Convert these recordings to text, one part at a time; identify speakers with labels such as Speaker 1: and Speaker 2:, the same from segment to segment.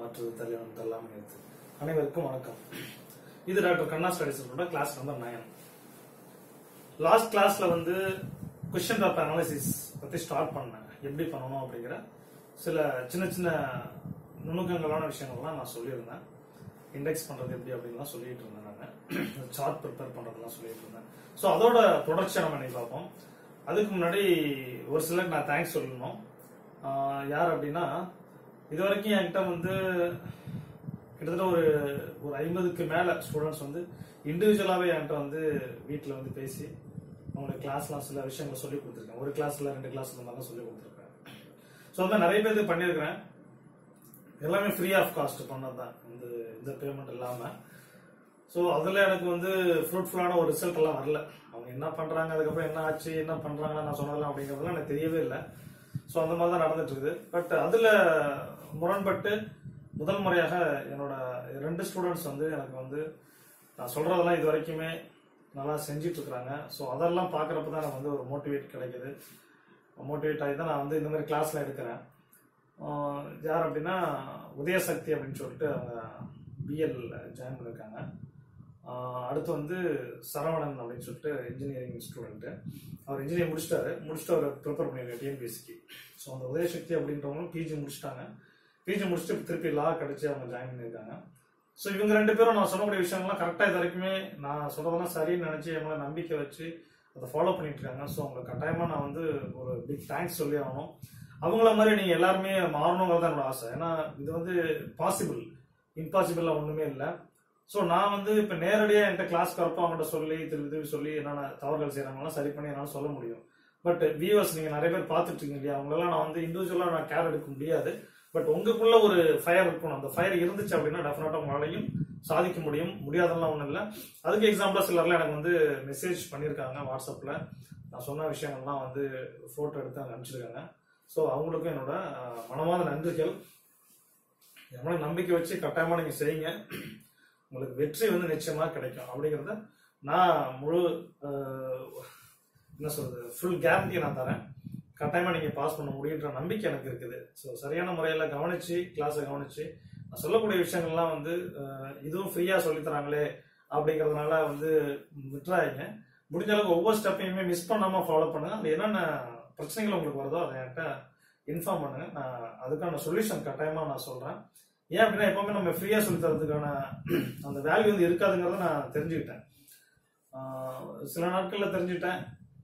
Speaker 1: மாற்றுவது தலைவன் தள்ளாமல் எடுத்து அனைவருக்கும் வணக்கம் இது டாக்டர் கண்ணா ஸ்டடிஸோட கிளாஸ் நம்பர் நைன் லாஸ்ட் கிளாஸ்ல வந்து கொஸ்டின் பேப்பர் அனாலிசிஸ் பத்தி ஸ்டார்ட் பண்ணேன் எப்படி பண்ணணும் அப்படிங்கிற சில சின்ன சின்ன நுணுக்கங்களான விஷயங்கள்லாம் நான் சொல்லியிருந்தேன் இண்டெக்ஸ் பண்றது எப்படி அப்படின்லாம் சொல்லிட்டு இருந்தேன் நான் சார்ட் ப்ரிப்பேர் பண்றதெல்லாம் சொல்லிட்டு இருந்தேன் ஸோ அதோட தொடர்ச்சியை நம்ம இன்னைக்கு பார்ப்போம் அதுக்கு முன்னாடி ஒரு சிலருக்கு நான் தேங்க்ஸ் சொல்லணும் ஆஹ் யார் அப்படின்னா இது வரைக்கும் என்கிட்ட வந்து கிட்டத்தட்ட ஒரு ஒரு ஐம்பதுக்கு மேல ஸ்டூடெண்ட்ஸ் வந்து இண்டிவிஜுவலாகவே என்கிட்ட வந்து வீட்டில் வந்து பேசி அவங்களுக்கு கிளாஸ்லாம் சில விஷயங்களை சொல்லி கொடுத்துருக்கேன் ஒரு கிளாஸ்ல ரெண்டு கிளாஸ் இந்த மாதிரிலாம் சொல்லி கொடுத்துருக்கேன் ஸோ அந்த நிறைய பேருக்கு பண்ணியிருக்கிறேன் எல்லாமே ஃப்ரீ ஆஃப் காஸ்ட் பண்ணது தான் இந்த இந்த பேமெண்ட் இல்லாமல் ஸோ அதில் எனக்கு வந்து ஃப்ரூட்ஃபுல்லான ஒரு ரிசல்ட் எல்லாம் வரல அவங்க என்ன பண்ணுறாங்க அதுக்கப்புறம் என்ன ஆச்சு என்ன பண்ணுறாங்க நான் சொன்னதெல்லாம் அப்படிங்கிறதுலாம் எனக்கு தெரியவே இல்லை ஸோ அந்த மாதிரி தான் நடந்துட்டு இருக்குது பட் அதில் முரண்பட்டு முதல் முறையாக என்னோட ரெண்டு ஸ்டூடெண்ட்ஸ் வந்து எனக்கு வந்து நான் சொல்றதெல்லாம் இது வரைக்குமே நல்லா செஞ்சுட்டு இருக்கிறாங்க ஸோ அதெல்லாம் பார்க்குறப்ப தான் எனக்கு வந்து ஒரு மோட்டிவேட் கிடைக்குது மோட்டிவேட் ஆகி தான் நான் வந்து இந்த மாதிரி கிளாஸ்லாம் எடுக்கிறேன் ஆஹ் யார் அப்படின்னா உதயசக்தி அப்படின்னு சொல்லிட்டு அவங்க பிஎல் ஜாயின் பண்ணியிருக்காங்க ஆஹ் அடுத்து வந்து சரவணன் அப்படின்னு சொல்லிட்டு இன்ஜினியரிங் ஸ்டூடெண்ட்டு அவர் இன்ஜினியரிங் முடிச்சிட்டாரு முடிச்சுட்டு அவர் ப்ரிப்பேர் பண்ணியிருக்காரு டிஎன்பிஎஸ்சிக்கு ஸோ அந்த உதயசக்தி அப்படின்றவங்களும் பிஜி முடிச்சிட்டாங்க பிஜி முடிச்சுட்டு திருப்பி லா கிடைச்சி அவங்க ஜாயின் பண்ணியிருக்காங்க ஸோ இவங்க ரெண்டு பேரும் நான் சொல்லக்கூடிய விஷயங்கள்லாம் கரெக்டாக இது வரைக்குமே நான் சொல்றதெல்லாம் சரின்னு நினச்சி எங்களை நம்பிக்கை வச்சு அதை ஃபாலோ பண்ணிட்டு இருக்காங்க ஸோ அவங்களுக்கு கட்டாயமாக நான் வந்து ஒரு பிக் தேங்க்ஸ் சொல்லி ஆகணும் அவங்கள மாதிரி நீங்கள் எல்லாருமே மாறணுங்கிறது தான் என்னோட ஆசை ஏன்னா இது வந்து பாசிபிள் இம்பாசிபிளாக ஒன்றுமே இல்லை ஸோ நான் வந்து இப்போ நேரடியாக என்கிட்ட கிளாஸ்க்கு வரப்போ அவங்கள்ட்ட சொல்லி திருப்பி திருப்பி சொல்லி என்னென்ன தவறுகள் செய்கிறாங்கலாம் சரி பண்ணி என்னால் சொல்ல முடியும் பட் வியூவர்ஸ் நீங்கள் நிறைய பேர் பார்த்துட்டு இருக்கீங்க இல்லையா அவங்களெல்லாம் நான் வந்து இண்டிவிஜுவலாக நான் கேர் எடுக்க முடியாது பட் உங்களுக்குள்ள ஒரு ஃபயர் இருக்கணும் அந்த ஃபயர் இருந்துச்சு அப்படின்னா டெஃபினட்டாக உங்களாலையும் சாதிக்க முடியும் முடியாதெல்லாம் ஒன்றும் இல்லை அதுக்கு எக்ஸாம்பிளாக சிலர்லாம் எனக்கு வந்து மெசேஜ் பண்ணியிருக்காங்க வாட்ஸ்அப்பில் நான் சொன்ன விஷயங்கள்லாம் வந்து ஃபோட்டோ எடுத்து அங்கே அனுப்பிச்சிருக்காங்க ஸோ அவங்களுக்கும் என்னோட அஹ், மனமார்ந்த நன்றிகள் எவ்வளோ நம்பிக்கை வச்சு கட்டாயமாக நீங்கள் செய்யுங்க உங்களுக்கு வெற்றி வந்து நிச்சயமாக கிடைக்கும் அப்படிங்கிறத நான் முழு அஹ், என்ன சொல்றது ஃபுல் கேரண்டி நான் தரேன் கட்டாயமாக நீங்கள் பாஸ் பண்ண முடியுன்ற நம்பிக்கை எனக்கு இருக்குது ஸோ சரியான முறையில் கவனிச்சு கிளாஸை கவனிச்சு நான் சொல்லக்கூடிய விஷயங்கள்லாம் வந்து அஹ், இதுவும் ஃப்ரீயாக சொல்லித்தராங்களே அப்படிங்கிறதுனால வந்து விட்டுறாதீங்க முடிஞ்ச அளவுக்கு ஒவ்வொரு ஸ்டெப்பையுமே மிஸ் பண்ணாமல் ஃபாலோ பண்ணுங்க அது என்னென்ன பிரச்சனைகள் உங்களுக்கு வருதோ அதை என்கிட்ட இன்ஃபார்ம் பண்ணுங்க நான் அதுக்கான சொல்யூஷன் கட்டாயமாக நான் சொல்கிறேன் ஏன் அப்படின்னா எப்பவுமே நம்ம ஃப்ரீயாக சொல்லி தரதுக்கான அந்த வேல்யூ வந்து இருக்காதுங்கிறத நான் தெரிஞ்சுக்கிட்டேன் ஆஹ் சில நாட்களில் தெரிஞ்சுக்கிட்டேன்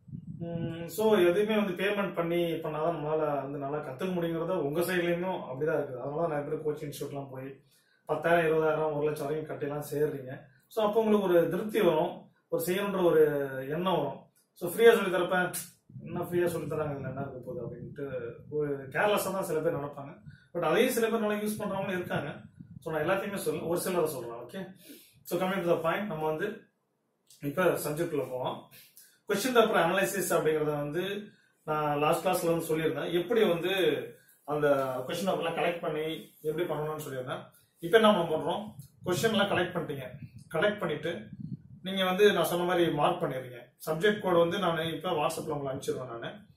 Speaker 1: ஸோ எதுவுமே வந்து பேமெண்ட் பண்ணி பண்ணாதான் நம்மளால வந்து நல்லா கற்றுக்க முடியுங்கிறத உங்கள் சைட்லேயும் அப்படிதான் இருக்குது அதனால தான் நிறைய பேர் கோச்சிங் இன்ஸ்டியூட்லாம் போய் பத்தாயிரம் இருபதாயிரம் ஒரு லட்சம் வரைக்கும் கட்டிலாம் சேர்றீங்க ஸோ அப்போ உங்களுக்கு ஒரு திருப்தி வரும் ஒரு செய்யணுன்ற ஒரு எண்ணம் வரும் ஸோ ஃப்ரீயாக சொல்லி தரப்ப என்ன ஃப்ரீயாக சொல்லி தராங்க இதில் என்ன இருக்க போகுது அப்படின்ட்டு ஒரு கேர்லெஸ்ஸாக தான் சில பேர் நினைப்பாங்க பட் அதையும் சில பேர் நல்லா யூஸ் பண்ணுறவங்களும் இருக்காங்க ஸோ நான் எல்லாத்தையுமே சொல்ல ஒரு சிலரை சொல்கிறேன் okay so coming to the point நம்ம வந்து இப்போ சப்ஜெக்ட்ல போவோம் கொஸ்டின் பேப்பர் அனலைசிஸ் அப்படிங்கறத வந்து நான் லாஸ்ட் கிளாஸ்ல வந்து சொல்லியிருந்தேன் எப்படி வந்து அந்த கொஸ்டின் பேப்பர்லாம் கலெக்ட் பண்ணி எப்படி பண்ணணும்னு சொல்லியிருந்தேன் இப்போ என்ன நம்ம பண்றோம் கொஸ்டின்லாம் கலெக்ட் பண்ணிட்டீங்க கலெக்ட் பண்ணிட்டு நீங்க வந்து நான் சொன்ன மாதிரி மார்க் பண்ணிடுறீங்க சப்ஜெக்ட் கோட் வந்து நான் இப்போ வாட்ஸ்அப்ல உங்களுக்கு அனுப்பிச்சிடுவேன்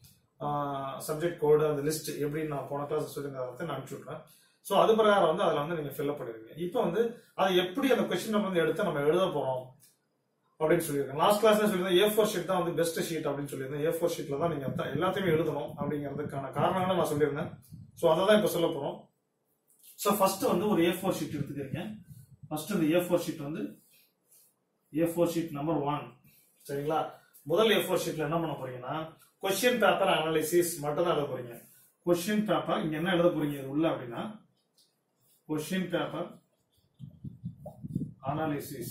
Speaker 1: நான் சப்ஜெக்ட் கோடு அந்த லிஸ்ட் எப்படி நான் போன கிளாஸ் சொல்லியிருந்ததை நான் அனுப்பிச்சு விட்றேன் ஸோ அது பிரகாரம் வந்து அதில் வந்து நீங்க ஃபில்அப் பண்ணிடுவீங்க இப்போ வந்து அதை எப்படி அந்த கொஸ்டின் பேப்பர் வந்து எடுத்து நம்ம எழுத போறோம் அப்படின்னு சொல்லியிருக்கேன் லாஸ்ட் கிளாஸ்ல சொல்லியிருந்தேன் ஏ ஃபோர் ஷீட் தான் வந்து பெஸ்ட் ஷீட் அப்படின்னு சொல்லியிருந்தேன் ஏ ஃபோர் ஷீட்ல தான் நீங்க அதான் எல்லாத்தையுமே எழுதணும் அப்படிங்கிறதுக்கான காரணங்களை நான் சொல்லியிருந்தேன் ஸோ அதை தான் இப்போ சொல்ல போறோம் ஸோ ஃபர்ஸ்ட் வந்து ஒரு ஏ ஃபோர் ஷீட் எடுத்துக்கிறீங்க ஃபர்ஸ்ட் இந்த ஏ ஃபோர் ஷீட் வந்து A four sheet number one சரிங்களா முதல் ஏ ஃபோர் ஷீட்ல என்ன பண்ண போறீங்கன்னா கொஸ்டின் பேப்பர் அனாலிசிஸ் மட்டும் தான் எழுத போறீங்க கொஸ்டின் பேப்பர் இங்க என்ன எழுத போறீங்க இது உள்ள அப்படின்னா கொஸ்டின் பேப்பர் அனாலிசிஸ்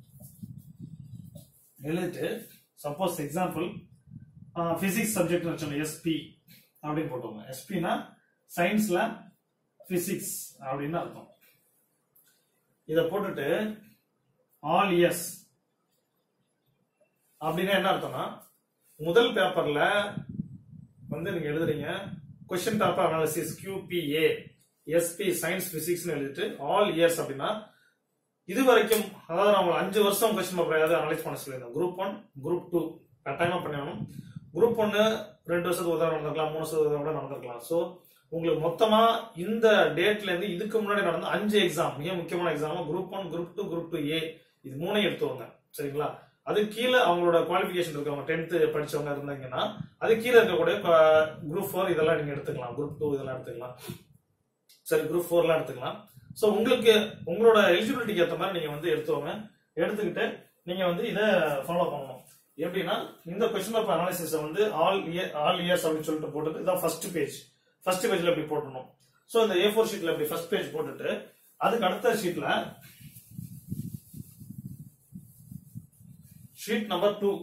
Speaker 1: எழுதிட்டு சப்போஸ் எக்ஸாம்பிள் பிசிக்ஸ் சப்ஜெக்ட் வச்சோம் எஸ்பி அப்படின்னு போட்டோங்க எஸ்பினா சயின்ஸ்ல பிசிக்ஸ் அப்படின்னு அர்த்தம் இத போட்டுட்டு ஆல் இயர்ஸ் அப்படின்னா என்ன அர்த்தம்னா முதல் பேப்பர்ல வந்து நீங்க எழுதுறீங்க question paper analysis QPA SP science பிசிக்ஸ்னு எழுதிட்டு ஆல் இயர்ஸ் அப்படின்னா இது வரைக்கும் அதாவது நான் உங்களுக்கு அஞ்சு வருஷம் கொஸ்டின் பேப்பர் ஏதாவது அனலைஸ் பண்ண சொல்லியிருந்தேன் குரூப் ஒன் குரூப் டூ கட்டாயமா பண்ணணும் குரூப் ஒன்னு ரெண்டு வருஷத்துக்கு உதவி நடந்திருக்கலாம் மூணு வருஷத்துக்கு உதவி கூட நடந்திருக்கலாம் ஸோ உங்களுக்கு மொத்தமா இந்த டேட்ல இருந்து இதுக்கு முன்னாடி நடந்த அஞ்சு எக்ஸாம் மிக முக்கியமான exam group one group two group two A இது மூணையும் எடுத்துவாங்க சரிங்களா அது கீழே அவங்களோட குவாலிஃபிகேஷன் இருக்கவங்க டென்த் படிச்சவங்க இருந்தாங்கன்னா அது கீழே இருக்கக்கூடிய குரூப் ஃபோர் இதெல்லாம் நீங்க எடுத்துக்கலாம் குரூப் டூ இதெல்லாம் எடுத்துக்கலாம் சரி குரூப் ஃபோர்லாம் எடுத்துக்கலாம் ஸோ உங்களுக்கு உங்களோட எலிஜிபிலிட்டிக்கு ஏற்ற மாதிரி நீங்க வந்து எடுத்துவாங்க எடுத்துக்கிட்டு நீங்க வந்து இதை ஃபாலோ பண்ணணும் எப்படின்னா இந்த கொஸ்டின் பேப்பர் அனாலிசிஸ் வந்து ஆல் இயர் ஆல் இயர்ஸ் அப்படின்னு சொல்லிட்டு போட்டது இதான் ஃபர்ஸ்ட் பேஜ் ஃபர்ஸ்ட் பேஜ்ல இப்படி போட்டணும் ஸோ இந்த ஏ ஃபோர் ஷீட்ல இப்படி ஃபர்ஸ்ட் பேஜ் போட்டுட்டு அதுக்கு அடுத்த ஷீட்ல sheet number two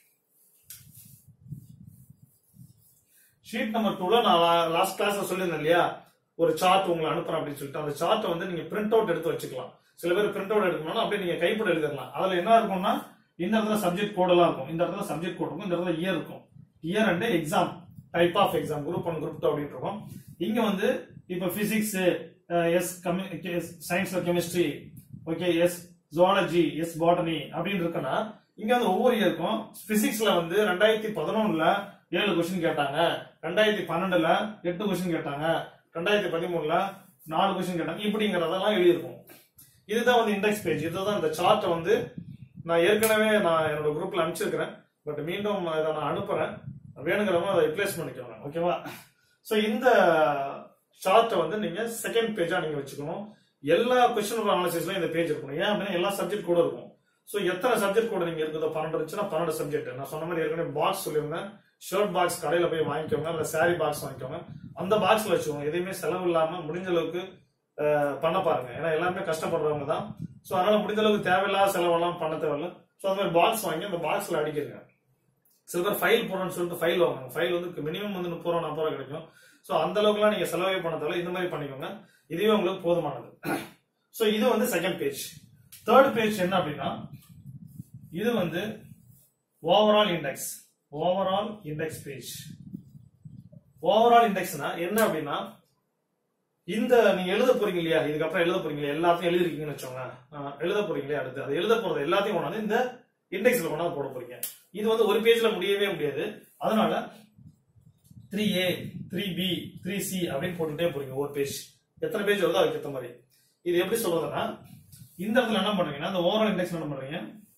Speaker 1: sheet number டூல நான் லாஸ்ட் கிளாஸ்ல சொல்லியிருந்தேன் இல்லையா ஒரு சார்ட் உங்களை அனுப்புறேன் அப்படின்னு சொல்லிட்டு அந்த சார்ட்டை வந்து நீங்க பிரிண்ட் அவுட் எடுத்து வச்சுக்கலாம் சில பேர் பிரிண்ட் அவுட் எடுக்கணும்னா அப்படியே நீங்க கைப்பட எழுதிடலாம் அதுல என்ன இருக்கும்னா இந்த இடத்துல சப்ஜெக்ட் கோடெல்லாம் இருக்கும் இந்த இடத்துல சப்ஜெக்ட் கோட் இருக்கும் இந்த இடத்துல இயர் இருக்கும் year and exam type of exam group one group two அப்படின்னு இருக்கும் இங்க வந்து இப்ப பிசிக்ஸ் எஸ் சயின்ஸ்ல chemistry okay S zoology S botany அப்படின்னு இருக்குன்னா இங்க வந்து ஒவ்வொரு இயருக்கும் பிசிக்ஸ்ல வந்து ரெண்டாயிரத்தி பதினொன்னுல ஏழு கொஸ்டின் கேட்டாங்க ரெண்டாயிரத்தி பன்னெண்டுல எட்டு கொஸ்டின் கேட்டாங்க ரெண்டாயிரத்தி பதிமூணுல நாலு கொஸ்டின் கேட்டாங்க இப்படிங்கறதெல்லாம் எழுதியிருக்கும் இதுதான் வந்து இண்டெக்ஸ் பேஜ் இதுதான் இந்த சார்ட்டை வந்து நான் ஏற்கனவே நான் என்னோட குரூப்ல அனுப்பிச்சிருக்கிறேன் பட் மீண்டும் இதை நான் அனுப்புறேன் வேணுங்கிறவங்க அதை ரிப்ளேஸ் பண்ணிக்கோங்க ஓகேவா ஸோ இந்த சார்ட்டை வந்து நீங்க செகண்ட் பேஜா நீங்க வச்சுக்கணும் எல்லா கொஸ்டின் அனாலிசிஸ்லயும் இந்த பேஜ் இருக்கணும் ஏன் அப்படின்னா எல்லா சப்ஜெக்ட் கூட இருக்கும் ஸோ எத்தனை சப்ஜெக்ட் கூட நீங்க இருக்குதோ பன்னெண்டு இருந்துச்சுன்னா பன்னெண்டு சப்ஜெக்ட் நான் சொன்ன மாதிரி ஏற்கனவே பாக்ஸ் சொல்லியிருந்தேன் ஷர்ட் பாக்ஸ் கடையில போய் வாங்கிக்கோங்க இல்ல சாரி பாக்ஸ் வாங்கிக்கோங்க அந்த பாக்ஸ்ல வச்சுக்கோங்க எதையுமே செலவு இல்லாம முடிஞ்ச அளவுக்கு அஹ், பண்ண பாருங்க ஏன்னா எல்லாருமே கஷ்டப்படுறவங்க தான் ஸோ அதனால முடிஞ்ச அளவுக்கு தேவையில்லாத செலவெல்லாம் பண்ண தேவையில்ல ஸோ அந்த மாதிரி பாக்ஸ் வாங்கி அந்த பாக்ஸ்ல அடிக்கிறங்க சில பேர் ஃபைல் போடணும்னு சொல்லிட்டு ஃபைல் வாங்குவாங்க ஃபைல் வந்து மினிமம் வந்து முப்பது ரூபா நாற்பது ரூபா கிடைக்கும் ஸோ அந்த அளவுக்குலாம் நீங்க செலவே பண்ண தேவை இந்த மாதிரி பண்ணிக்கோங்க இதுவே உங்களுக்கு போதுமானது ஸோ இது வந்து செகண்ட் பேஜ் தேர்ட் பேஜ் என்ன அப்படின்னா இது வந்து overall index overall index page overall இண்டெக்ஸ்னா என்ன அப்படின்னா இந்த நீங்க எழுத போறீங்க இல்லையா இதுக்கப்புறம் எழுத போறீங்க இல்லையா எல்லாத்தையும் எழுதிருக்கீங்கன்னு வச்சோங்க எழுத போறீங்க இல்லையா அடுத்து அது எழுத போறது எல்லாத்தையும் கொண்டாந்து இந்த இண்டெக்ஸ்ல கொண்டாந்து போட போறீங்க இது வந்து ஒரு பேஜ்ல முடியவே முடியாது அதனால three A three B three C அப்படின்னு போட்டுட்டே போறீங்க ஒரு பேஜ் எத்தனை பேஜ் வருதோ அதுக்கு ஏற்ற மாதிரி இது எப்படி சொல்றதுன்னா இந்த இடத்துல என்ன பண்றீங்கன்னா இந்த ஓவரால் இண்டெக்ஸ் என்ன பண்றீங்க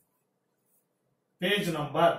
Speaker 1: பேஜ் நம்பர்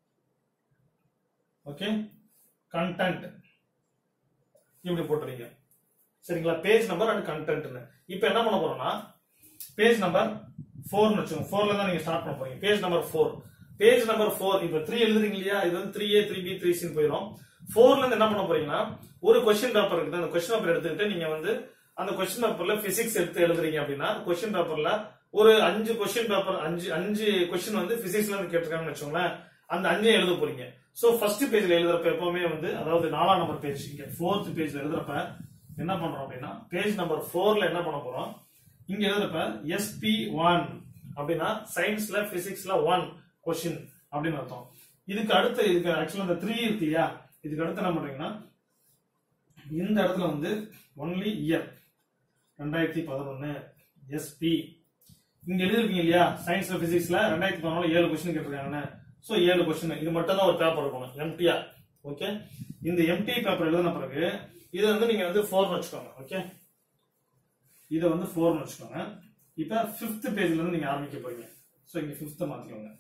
Speaker 1: ஓகே கண்டென்ட் இப்படி போட்டுறீங்க சரிங்களா பேஜ் நம்பர் அண்ட் கண்டென்ட்னு இப்போ என்ன பண்ண போறோம்னா பேஜ் நம்பர் ஃபோர்னு வச்சுக்கோங்க ஃபோர்ல தான் நீங்க ஸ்டார்ட் பண்ண போறீங்க page number four page number four இப்போ த்ரீ எழுதுறீங்க இல்லையா இது வந்து three A three B three சின்னு போயிடும் ஃபோர்ல இருந்து என்ன பண்ண போறீங்கன்னா ஒரு கொஸ்டின் பேப்பர் இருக்குது அந்த கொஸ்டின் பேப்பர் எடுத்துக்கிட்டு நீங்க வந்து அந்த கொஸ்டின் பேப்பர்ல பிசிக்ஸ் எடுத்து எழுதுறீங்க அப்படின்னா கொஸ்டின் பேப்பர்ல ஒரு அஞ்சு கொஸ்டின் பேப்பர் அஞ்சு அஞ்சு கொஸ்டின் வந்து பிசிக்ஸ்ல இருந்து கேட்டிருக்காங்கன்னு வச்சுக்கோங்களேன் அந்த அஞ்சையும் எழுத போறீங்க சோ ஃபர்ஸ்ட் பேஜ்ல எழுதுறப்ப எப்பவுமே வந்து அதாவது நாலாம் நம்பர் பேஜ் இங்க ஃபோர்த் பேஜ்ல எழுதுறப்ப என்ன பண்றோம் அப்படின்னா பேஜ் நம்பர் ஃபோர்ல என்ன பண்ண போறோம் இங்க எழுதுறப்ப எஸ்பி ஒன் அப்படின்னா சயின்ஸ்ல பிசிக்ஸ்ல ஒன் கொஸ்டின் அப்படின்னு அர்த்தம் இதுக்கு அடுத்து இதுக்கு ஆக்சுவலா இந்த த்ரீ இருக்கு இல்லையா இதுக்கு அடுத்து என்ன பண்றீங்கன்னா இந்த இடத்துல வந்து ஒன்லி இயர் ரெண்டாயிரத்தி பதினொன்னு எஸ்பி இங்க எழுதிருக்கீங்க இல்லையா சயின்ஸ்ல பிசிக்ஸ்ல ரெண்டாயிரத்தி பதினொன்று ஏழு கொஸ்டின் கேட்டிருக்காங்கன்னு சோ ஏழு கொஸ்டின் இது மட்டும் தான் ஒரு பேப்பர் இருக்கணும் எம்டியா ஓகே இந்த எம்டி பேப்பர் எழுதின பிறகு இதை வந்து நீங்க வந்து ஃபோர்னு வச்சுக்கோங்க ஓகே இதை வந்து ஃபோர்னு வச்சுக்கோங்க இப்ப ஃபிஃப்த் பேஜ்ல இருந்து நீங்க ஆரம்பிக்க போறீங்க சோ இங்க ஃபிஃப்த் மாத்திக்கோங்க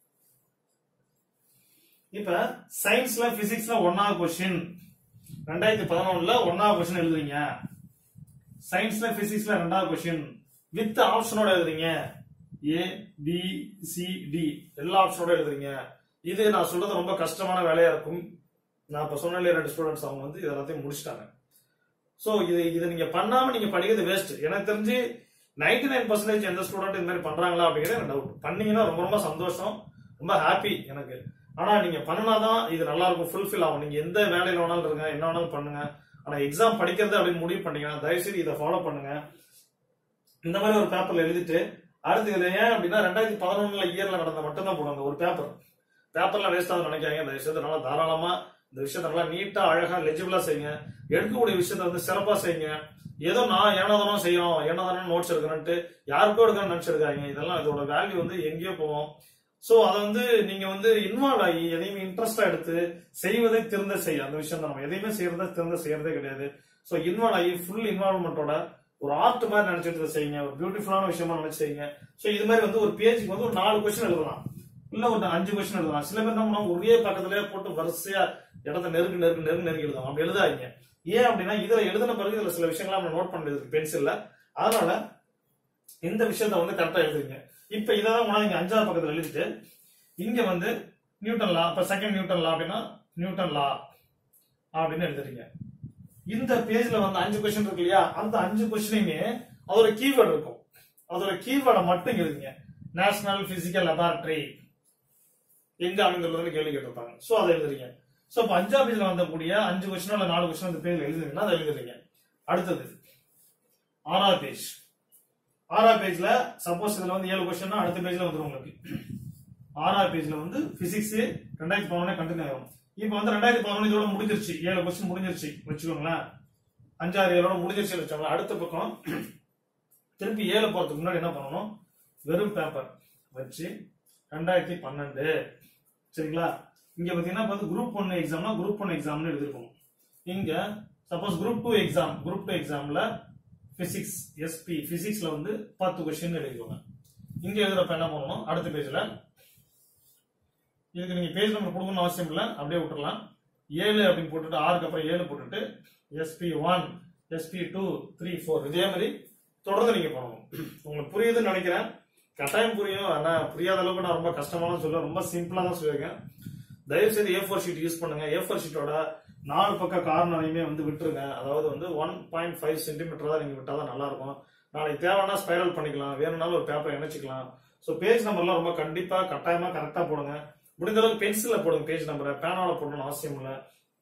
Speaker 1: இப்ப சயின்ஸ்ல பிசிக்ஸ்ல ஒன்னாவது கொஸ்டின் ரெண்டாயிரத்தி பதினொன்னுல ஒன்னாவது கொஸ்டின் எழுதுறீங்க சயின்ஸ்ல பிசிக்ஸ்ல ரெண்டாவது கொஸ்டின் வித் ஆப்ஷனோட எழுதுறீங்க ஏ பி சி டி எல்லா ஆப்ஷனோட எழுதுறீங்க இது நான் சொல்றது ரொம்ப கஷ்டமான வேலையா இருக்கும் நான் இப்ப சொன்ன ரெண்டு ஸ்டூடெண்ட்ஸ் அவங்க வந்து இது எல்லாத்தையும் முடிச்சிட்டாங்க சோ இது இது நீங்க பண்ணாம நீங்க படிக்கிறது வேஸ்ட் எனக்கு தெரிஞ்சு நைன்டி நைன் பர்சன்டேஜ் எந்த ஸ்டூடெண்ட் இந்த மாதிரி பண்றாங்களா அப்படிங்கிறது எனக்கு டவுட் பண்ணீங்கன்னா ரொம்ப ரொம்ப சந்தோஷம் ரொம்ப ஹாப்பி எனக்கு ஆனா நீங்க பண்ணாதான் இது நல்லா இருக்கும் ஃபுல்ஃபில் ஆகும் நீங்க எந்த வேலையில வேணாலும் இருங்க என்ன வேணாலும் பண்ணுங்க ஆனா எக்ஸாம் படிக்கிறது அப்படின்னு முடிவு பண்ணீங்கன்னா தயவுசெய்து இதை ஃபாலோ பண்ணுங்க இந்த மாதிரி ஒரு பேப்பர்ல எழுதிட்டு அடுத்து இது ஏன் அப்படின்னா ரெண்டாயிரத்தி பதினொன்னுல இயர்ல நடந்த மட்டும்தான் போடுவாங்க ஒரு பேப்பர் பேப்பர்ல வேஸ்ட் ஆகும் நினைக்காங்க இந்த விஷயத்த நல்லா தாராளமா இந்த விஷயத்த நல்லா நீட்டா அழகா லெஜிபிளா செய்யுங்க எடுக்கக்கூடிய விஷயத்த வந்து சிறப்பா செய்யுங்க ஏதோ நான் ஏனதானோ செய்யணும் ஏனதானோ நோட்ஸ் எடுக்கணும்ட்டு யாருக்கோ எடுக்கணும்னு நினைச்சிருக்காங்க இதெல்லாம் இதோட வேல்யூ வந்து எங்கேயோ போவோம் சோ அதை வந்து நீங்க வந்து இன்வால்வ் ஆகி எதையுமே இன்ட்ரெஸ்டா எடுத்து செய்வதை திருந்த செய்ய அந்த விஷயம் தான் நம்ம எதையுமே செய்யறத திருந்த செய்யறதே கிடையாது ஸோ இன்வால்வ் ஆகி ஃபுல் இன்வால்வ்மெண்ட்டோட ஒரு ஆர்ட் மாதிரி நினைச்சிட்டு இதை செய்யுங்க ஒரு பியூட்டிஃபுல்லான விஷயமா நினைச்சு செய்யுங்க ஸோ இது மாதிரி வந்து ஒரு பேஜுக்கு வந்து ஒரு நாலு கொஸ்டின் எழுதலாம் இல்ல ஒரு அஞ்சு கொஸ்டின் எழுதலாம் சில பேர் என்ன பண்ணுவாங்க ஒரே பக்கத்துலயே போட்டு வரிசையா இடத்த நெருங்கு நெருங்கு நெருங்கு நெருங்கி எழுதும் அப்படி எழுதாதீங்க ஏன் அப்படின்னா இதுல எழுதின பிறகு இதுல சில விஷயங்களை நம்ம நோட் பண்ணது இருக்கு பென்சில்ல அதனால இந்த விஷயத்த வந்து கரெக்டா எழுதுறீங்க இப்ப இதான் உணவு நீங்க அஞ்சாவது பக்கத்துல எழுதிட்டு இங்க வந்து நியூட்டன் லா இப்ப செகண்ட் நியூட்டன் லா அப்படின்னா நியூட்டன் லா அப்படின்னு எழுதுறீங்க இந்த பேஜ்ல வந்து அஞ்சு கொஸ்டின் இருக்கு இல்லையா அந்த அஞ்சு கொஸ்டினையுமே அதோட கீவேர்டு இருக்கும் அதோட கீவேர்டை மட்டும் எழுதுங்க நேஷனல் பிசிக்கல் லெபார்டரி எங்க அமைந்துள்ளதுன்னு கேள்வி கேட்டிருப்பாங்க சோ அதை எழுதுறீங்க சோ இப்ப அஞ்சாம் பேஜ்ல வந்தக்கூடிய அஞ்சு கொஸ்டின் இல்ல நாலு கொஸ்டின் அந்த பேஜ்ல எழுதுறீங்கன்னா அதை எழுதுறீங்க அடுத்தது ஆறாவது பேஜ் ஆறாவது பேஜ்ல சப்போஸ் இதுல வந்து ஏழு கொஸ்டின் அடுத்த பேஜ்ல வந்துரும் உங்களுக்கு ஆறாவது பேஜ்ல வந்து பிசிக்ஸ் ரெண்டாயிரத்தி பதினொன்னு கண்டினியூ ஆகும் இப்போ வந்து ரெண்டாயிரத்தி பதினொன்று இதோட முடிஞ்சிருச்சு ஏழு கொஸ்டின் முடிஞ்சிருச்சு வச்சுக்கோங்களேன் அஞ்சாறு ஏழோட முடிஞ்சிருச்சு வச்சோங்களேன் அடுத்த பக்கம் திருப்பி ஏழு போறதுக்கு முன்னாடி என்ன பண்ணணும் வெறும் பேப்பர் வச்சு ரெண்டாயிரத்தி பன்னெண்டு சரிங்களா இங்க பாத்தீங்கன்னா வந்து குரூப் ஒன் எக்ஸாம்னா குரூப் ஒன் எக்ஸாம்னு எழுதிருக்கணும் இங்க suppose group two exam group two எக்ஸாம்ல பிசிக்ஸ் எஸ்பி பிசிக்ஸ்ல வந்து பத்து கொஸ்டின் எழுதிக்கோங்க இங்க எழுதுறப்ப என்ன பண்ணணும் அடுத்த பேஜ்ல இதுக்கு நீங்க பேஜ் நம்பர் கொடுக்கணும்னு அவசியம் இல்லை அப்படியே விட்டுறலாம் ஏழு அப்படின்னு போட்டுட்டு ஆறுக்கு அப்புறம் ஏழு போட்டுட்டு SP one SP two three four இதே மாதிரி தொடர்ந்து நீங்க பண்ணணும் உங்களுக்கு புரியுதுன்னு நினைக்கிறேன் கட்டாயம் புரியும் ஆனா புரியாத அளவுக்கு நான் ரொம்ப கஷ்டமான சொல்ல ரொம்ப சிம்பிளா தான் சொல்லியிருக்கேன் தயவு செய்து ஏ ஃபோர் ஷீட் யூஸ் பண்ணுங்க ஏ ஃபோர் ஷீட்டோட நாலு பக்க கார்னரையுமே வந்து விட்டுருங்க அதாவது வந்து ஒன் பாயிண்ட் ஃபைவ் சென்டிமீட்டர் தான் நீங்க விட்டாதான் நல்லா இருக்கும் நாளைக்கு தேவைன்னா ஸ்பைரல் பண்ணிக்கலாம் வேணும்னாலும் ஒரு பேப்பர் இணைச்சிக்கலாம் ஸோ பேஜ் நம்பர்லாம் ரொம்ப கண்டிப்பா கட்டாயமா கரெக்டா போடுங்க முடிந்த அளவுக்கு பென்சில்ல போடுங்க பேஜ் நம்பரை பேனால போடணும்னு அவசியம் இல்லை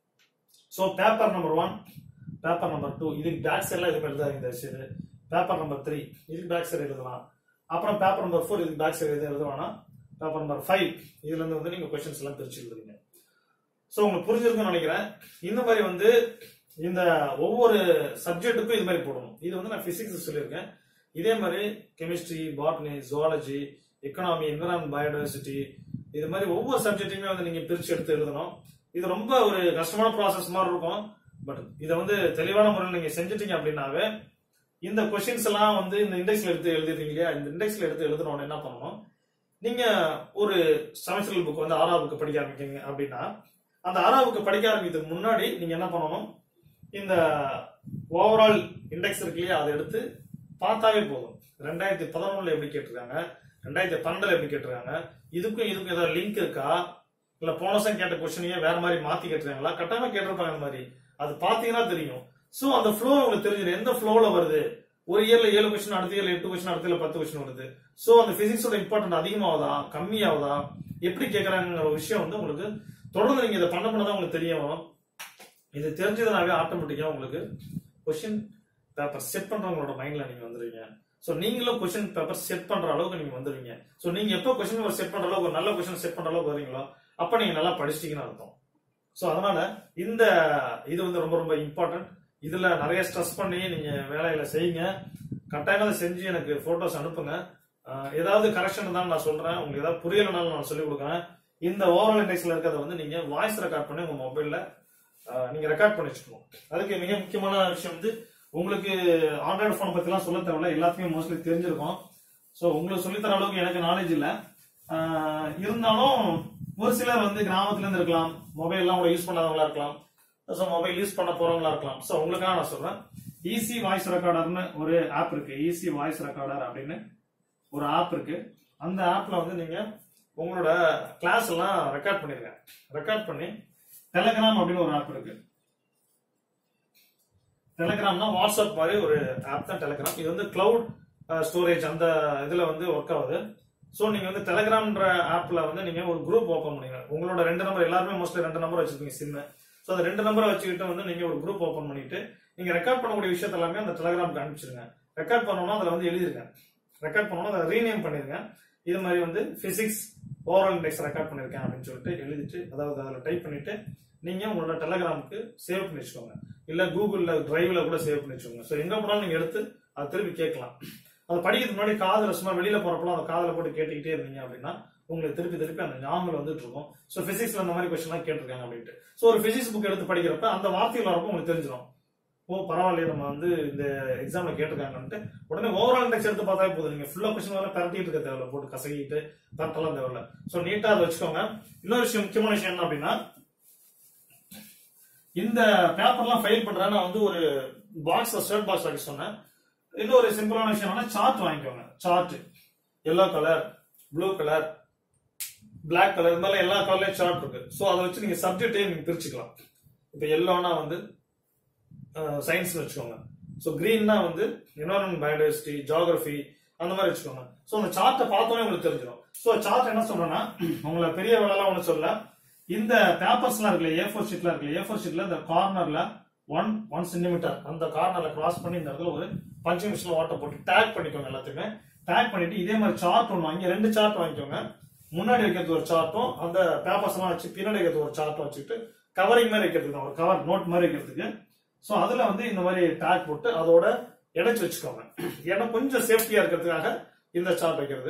Speaker 1: so paper number one paper number two இதுக்கு பேக் சைட்லாம் எதுவும் எழுதாதீங்க தயவுசெய்து பேப்பர் நம்பர் த்ரீ இதுக்கு பேக் சைடு எழுதலாம் அப்புறம் பேப்பர் நம்பர் ஃபோர் இதுக்கு பேக் சைடு எதுவும் எழுதுவானா பேப்பர் நம்பர் ஃபைவ் இதுல இருந்து வந்து நீங்க கொஸ்டின்ஸ் எல்லாம் பிரிச்சு எழுதுறீங்க ஸோ உங்களுக்கு புரிஞ்சிருக்கும்னு நினைக்கிறேன் இந்த மாதிரி வந்து இந்த ஒவ்வொரு சப்ஜெக்ட்டுக்கும் இது மாதிரி போடணும் இது வந்து நான் பிசிக்ஸ் சொல்லியிருக்கேன் இதே மாதிரி chemistry botany zoology economy environment biodiversity இது மாதிரி ஒவ்வொரு சப்ஜெக்ட்டுமே வந்து நீங்க பிரிச்சு எடுத்து எழுதணும் இது ரொம்ப ஒரு கஷ்டமான ப்ராசஸ் மாதிரி இருக்கும் பட் இதை வந்து தெளிவான முறையில் நீங்க செஞ்சுட்டீங்க அப்படின்னாவே இந்த கொஸ்டின்ஸ் எல்லாம் வந்து இந்த இண்டெக்ஸ்ல எடுத்து எழுதிருக்கீங்க இல்லையா இந்த இண்டெக்ஸ்ல எடுத்து எழுதணும்னு என்ன பண்ணணும் நீங்க ஒரு செமஸ்டர் புக் வந்து ஆறாவது புக் படிக்க ஆரம்பிக்கீங்க அப்படின்னா அந்த ஆறாவது புக் படிக்க ஆரம்பிக்கிறதுக்கு முன்னாடி நீங்க என்ன பண்ணணும் இந்த ஓவரால் இண்டெக்ஸ் இருக்கு இல்லையா அதை எடுத்து பார்த்தாவே போதும் ரெண்டாயிரத்தி பதினொன்னுல எப்படி கேட்டிருக்காங்க ரெண்டாயிரத்தி பன்னெண்டுல எப்படி கேட்டிருக்காங்க இதுக்கும் இதுக்கும் ஏதாவது லிங்க் இருக்கா இல்ல போன வருஷம் கேட்ட கொஸ்டினையே வேற மாதிரி மாத்தி கேட்டிருக்காங்களா கட்டாயமா கேட்டிருப்பாங்க அந்த மாதிரி அது பாத்தீங்கன்னா தெரியும் சோ அந்த ஃப்ளோ உங்களுக்கு தெரிஞ்சிடும் எந்த ஃப்ளோல வருது ஒரு இயர்ல ஏழு கொஸ்டின் அடுத்த இயர்ல எட்டு கொஸ்டின் அடுத்த இயர்ல பத்து கொஸ்டின் வருது சோ அந்த பிசிக்ஸோட இம்பார்ட்டன்ட் அதிகமாகுதா கம்மியாகுதா எப்படி கேட்கறாங்கிற ஒரு விஷயம் வந்து உங்களுக்கு தொடர்ந்து நீங்க இதை பண்ண பண்ணதான் உங்களுக்கு தெரிய வரும் இது தெரிஞ்சதுனாவே ஆட்டோமேட்டிக்கா உங்களுக்கு கொஸ்டின் பேப்பர் செட் பண்றவங்களோட மைண்ட்ல நீங்க வந்துருவீங்க சோ நீங்களும் கொஸ்டின் பேப்பர் செட் பண்ற அளவுக்கு நீங்க வந்துருவீங்க சோ நீங்க எப்போ கொஸ்டின் பேப்பர் செட் பண்ற அளவுக்கு ஒரு நல்ல கொஸ்டின் செட் பண்ற அளவுக்கு வரீங்களோ அப்ப நீங்க நல்லா படிச்சிட்டீங்கன்னு அர்த்தம் சோ அதனால இந்த இது வந்து ரொம்ப ரொம்ப இம்பார்ட்டன்ட் இதுல நிறைய ஸ்ட்ரெஸ் பண்ணி நீங்க வேலைகளை செய்யுங்க கட்டாயம் அதை செஞ்சு எனக்கு போட்டோஸ் அனுப்புங்க ஆஹ் ஏதாவது கரெக்ஷன் தான் நான் சொல்றேன் உங்களுக்கு ஏதாவது புரியலனாலும் நான் சொல்லிக் கொடுக்குறேன் இந்த ஓவரால் இண்டெக்ஸ்ல இருக்கிறத வந்து நீங்க வாய்ஸ் ரெக்கார்ட் பண்ணி உங்க மொபைல்ல நீங்க ரெக்கார்ட் பண்ணி வச்சுக்கணும் அதுக்கு மிக முக்கியமான விஷயம் வந்து உங்களுக்கு ஆண்ட்ராய்டு ஃபோன் பத்திலாம் சொல்ல தேவையில்ல எல்லாத்துக்குமே மோஸ்ட்லி தெரிஞ்சிருக்கும் ஸோ உங்களுக்கு சொல்லித்தர அளவுக்கு எனக்கு நாலேஜ் இல்லை ஆஹ் இருந்தாலும் ஒரு சிலர் வந்து கிராமத்துல இருந்து இருக்கலாம் மொபைல் எல்லாம் கூட யூஸ் பண்ணாதவங்களா இருக்கலாம் ஸோ மொபைல் யூஸ் பண்ண போறவங்களா இருக்கலாம் ஸோ உங்களுக்காக நான் சொல்றேன் ஈஸி வாய்ஸ் ரெக்கார்டர்னு ஒரு ஆப் இருக்கு ஈஸி வாய்ஸ் ரெக்கார்டர் அப்படின்னு ஒரு ஆப் இருக்கு அந்த ஆப்ல வந்து நீங்க உங்களோட கிளாஸ் எல்லாம் ரெக்கார்ட் பண்ணிருங்க ரெக்கார்ட் பண்ணி டெலகிராம் அப்படின்னு ஒரு ஆப் இருக்கு டெலகிராம்னா வாட்ஸ்அப் மாதிரி ஒரு ஆப் தான் டெலகிராம் இது வந்து கிளவுட் ஸ்டோரேஜ் அந்த இதுல வந்து ஒர்க் ஆகுது ஸோ நீங்க வந்து டெலகிராம்ன்ற ஆப்ல வந்து நீங்க ஒரு குரூப் ஓப்பன் பண்ணுங்க உங்களோட ரெண்டு நம்பர் எல்லாருமே மோஸ்ட்லி ரெண்டு நம்பர் வச்சிருப்பீங்க சிம் ஸோ அந்த ரெண்டு நம்பரை வச்சுக்கிட்டு வந்து நீங்க ஒரு குரூப் ஓப்பன் பண்ணிட்டு நீங்க ரெக்கார்ட் பண்ணக்கூடிய விஷயத்த எல்லாமே அந்த டெலகிராம்க்கு அனுப்பிச்சிருங்க ரெக்கார்ட் பண்ணணும்னா அதுல வந்து எழுதிருங்க ரெக்கார்ட் பண்ணணும் அதை ரீநேம் பண்ணிருங்க இது மாதிரி வந்து பிசிக்ஸ் ஓவரால் இண்டெக்ஸ் ரெக்கார்ட் பண்ணிருக்கேன் அப்படின்னு சொல்லிட்டு எழுதிட்டு அதாவது அதில் டைப் பண்ணிட்டு நீங்க உங்களோட டெலகிராமுக்கு சேவ் பண்ணி வச்சுக்கோங்க இல்ல கூகுள்ல டிரைவ்ல கூட சேவ் பண்ணி வச்சுக்கோங்க ஸோ எங்க போனாலும் நீங்க எடுத்து அதை திருப்பி கேட்கலாம் அது படிக்கிறதுக்கு முன்னாடி காதுல சும்மா வெளியில போறப்பலாம் அந்த காதுல போட்டு கேட்டுக்கிட்டே இருந்தீங்க அப்படின்னா உங்களுக்கு திருப்பி திருப்பி அந்த ஞாபகம் வந்துட்டு இருக்கும் ஸோ பிசிக்ஸ்ல அந்த மாதிரி கொஸ்டின்லாம் கேட்டிருக்காங்க அப்படின்ட்டு ஸோ ஒரு பிசிக்ஸ் புக் எடுத்து படிக்கிறப்ப அந்த வார்த்தைகள் வரப்போ உங்களுக்கு தெரிஞ்சிடும் ஓ பரவாயில்லையே நம்ம வந்து இந்த எக்ஸாம்ல கேட்டிருக்காங்கன்ட்டு உடனே ஓவரால் இண்டெக்ஸ் எடுத்து பார்த்தாலே போதும் நீங்க ஃபுல்லா கொஸ்டின் வேலை பரட்டிட்டு இருக்க தேவையில்ல போட்டு கசகிட்டு பரட்டலாம் தேவையில்ல ஸோ நீட்டா அதை வச்சுக்கோங்க இன்னொரு விஷயம் முக்கியமான விஷயம் என்ன அப்படின்னா இந்த பேப்பர்லாம் ஃபைல் பண்றேன் நான் வந்து ஒரு பாக்ஸ் ஷர்ட் பாக்ஸ் வைக்க சொன்னேன் இன்னொரு சிம்பிளான விஷயம் என்னன்னா சார்ட் வாங்கிக்கோங்க chart yellow colour blue colour Black colour இந்த மாதிரி எல்லா கலர்லயும் சார்ட் இருக்கு ஸோ அதை வச்சு நீங்க சப்ஜெக்டே நீங்க பிரிச்சுக்கலாம் இப்போ எல்லோனா வந்து சயின்ஸ் வச்சுக்கோங்க ஸோ கிரீன்னா வந்து என்வரன்மெண்ட் பயோடைவர்சிட்டி ஜியாகிரபி அந்த மாதிரி வச்சுக்கோங்க ஸோ அந்த சார்ட்டை பார்த்தோன்னே உங்களுக்கு தெரிஞ்சிடும் ஸோ சார்ட் என்ன சொல்றேன்னா உங்களை பெரிய வேலைலாம் ஒன்று சொல்ல இந்த பேப்பர்ஸ்லாம் இருக்குல்ல ஏ ஃபோர் ஷீட்லாம் இருக்குல்ல ஏ ஃபோர் ஷீட்ல இந்த கார்னர்ல ஒன் ஒன் சென்டிமீட்டர் அந்த கார்னர்ல கிராஸ் பண்ணி இந்த இடத்துல ஒரு பஞ்சிங் மிஷின் ஓட்ட போட்டு டேக் பண்ணிக்கோங்க எல்லாத்துக்குமே டேக் பண்ணிட்டு இதே மாதிரி சார்ட் ஒன்று வாங்கி ரெண்டு சார்ட் வாங்கிக்கோங்க முன்னாடி வைக்கிறது ஒரு சார்ட்டும் அந்த பேப்பர்ஸ் எல்லாம் வச்சு பின்னாடி வைக்கிறது ஒரு சார்ட்டும் வச்சுட்டு கவரிங் மாதிரி வைக்கிறதுக்கு தான், ஒரு கவர் நோட் மாதிரி வைக்கிறதுக்கு ஸோ அதுல வந்து இந்த மாதிரி டேக் போட்டு அதோட இடைச்சு வச்சுக்கோங்க ஏன்னா கொஞ்சம் சேஃப்டியா இருக்கிறதுக்காக இந்த சார்ட் வைக்கிறது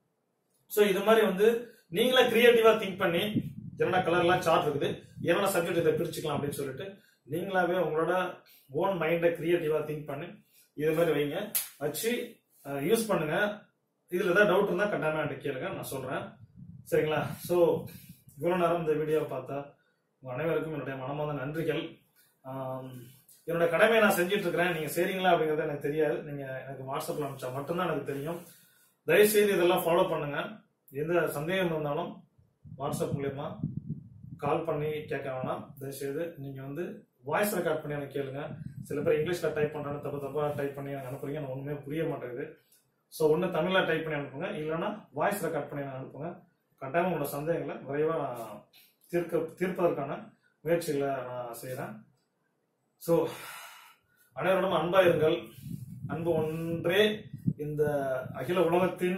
Speaker 1: ஸோ இது மாதிரி வந்து நீங்களே கிரியேட்டிவா திங்க் பண்ணி என்னென்ன கலர்லாம் சார்ட் இருக்குது என்னென்ன சப்ஜெக்ட் இதை பிரிச்சுக்கலாம் அப்படின்னு சொல்லிட்டு நீங்களாவே உங்களோட ஓன் மைண்டை கிரியேட்டிவா திங்க் பண்ணி இது மாதிரி வைங்க வச்சு யூஸ் பண்ணுங்க இதுல ஏதாவது டவுட் இருந்தா கட்டாயமா என்கிட்ட கேளுங்க நான் சொல்றேன் சரிங்களா ஸோ இவ்வளவு நேரம் இந்த வீடியோவை பார்த்தா உங்க அனைவருக்கும் என்னுடைய மனமார்ந்த நன்றிகள் ஆம், என்னோட கடமையை நான் செஞ்சுட்டு இருக்கிறேன் நீங்க செய்றீங்களா அப்படிங்கறது எனக்கு தெரியாது நீங்க எனக்கு வாட்ஸ்அப்ல அனுப்பிச்சா மட்டும்தான் எனக்கு தெரியும் தயவு செய்து இதெல்லாம் ஃபாலோ பண்ணுங்க எந்த சந்தேகம் இருந்தாலும் வாட்ஸ்அப் மூலியமா கால் பண்ணி கேட்க வேணாம் தயவுசெய்து நீங்க வந்து வாய்ஸ் ரெக்கார்ட் பண்ணி எனக்கு கேளுங்க சில பேர் இங்கிலீஷ்ல டைப் பண்றாங்க தப்பு தப்பா டைப் பண்ணி எனக்கு அனுப்புறீங்க எனக்கு ஒண்ணுமே புரிய மாட்டேங்குது ஸோ ஒன்று தமிழ்ல டைப் பண்ணி அனுப்புங்க இல்லைன்னா வாய்ஸ் ரெக்கார்ட் பண்ணி எனக்கு அனுப்புங்க கட்டாயம் உங்களோட சந்தேகங்களை விரைவாக நான் தீர்க்க தீர்ப்பதற்கான முயற்சிகளை நான் செய்கிறேன் ஸோ அனைவரிடம் அன்பா இருங்கள் அன்பு ஒன்றே இந்த அகில உலகத்தின்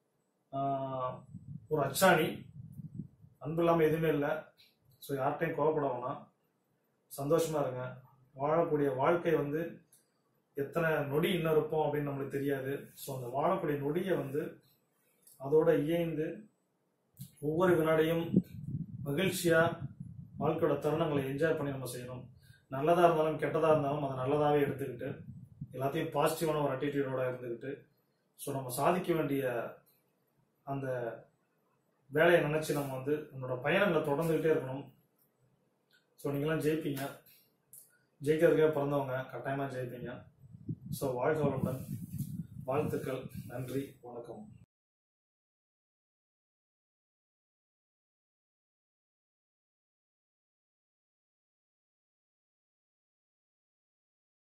Speaker 1: ஆஹ், ஒரு அச்சாணி அன்பு இல்லாமல் எதுவுமே இல்லை ஸோ யார்கிட்டையும் கோவப்பட வேணாம் சந்தோஷமா இருங்க வாழக்கூடிய வாழ்க்கை வந்து எத்தனை நொடி இன்னும் இருப்போம் அப்படின்னு நம்மளுக்கு தெரியாது ஸோ அந்த வாழக்கூடிய நொடியை வந்து அதோட இயைந்து ஒவ்வொரு வினாடியும் மகிழ்ச்சியா வாழ்க்கையோட தருணங்களை என்ஜாய் பண்ணி நம்ம செய்யணும் நல்லதா இருந்தாலும் கெட்டதா இருந்தாலும் அதை நல்லதாவே எடுத்துக்கிட்டு எல்லாத்தையும் பாசிட்டிவான ஒரு அட்டிடியூடோட இருந்துக்கிட்டு ஸோ நம்ம சாதிக்க வேண்டிய அந்த வேலையை நினைச்சு நம்ம வந்து நம்மளோட பயணங்களை தொடர்ந்துகிட்டே இருக்கணும் ஸோ நீங்களாம் ஜெயிப்பீங்க ஜெயிக்கிறதுக்கே பிறந்தவங்க கட்டாயமா ஜெயிப்பீங்க ஸோ வாழ்க வளமுடன் வாழ்த்துக்கள் நன்றி வணக்கம்